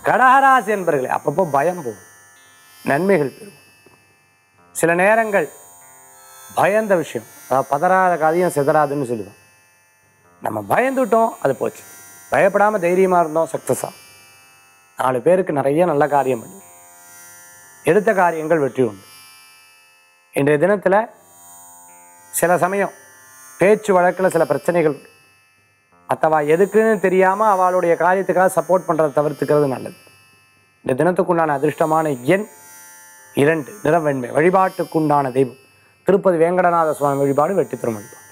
கடகராசி என்பர்களே அப்பப்போ பயம் போகும் நன்மைகள் பெறும் சில நேரங்கள் பயந்த விஷயம் அதாவது பதறாத காரியம் சிதறாதுன்னு சொல்லுவோம் நம்ம பயந்துட்டோம் அது போச்சு பயப்படாமல் தைரியமாக இருந்தோம் சக்ஸஸ் ஆகும் நாலு பேருக்கு நிறைய நல்ல காரியம் பண்ணு எடுத்த காரியங்கள் வெற்றி உண்டு இன்றைய தினத்தில் சில சமயம் பேச்சு வழக்கில் சில பிரச்சனைகள் உண்டு. மற்றவா எதுக்குன்னு தெரியாமல் அவளுடைய காரியத்துக்காக சப்போர்ட் பண்ணுறதை தவிர்த்துக்கிறது நல்லது இந்த தினத்துக்குண்டான அதிர்ஷ்டமான எண் இரண்டு நிறம் வெண்மை வழிபாட்டுக்குண்டான தெய்வம் திருப்பதி வேங்கடநாத சுவாமி வழிபாடு வெற்றி திருமணிப்பார்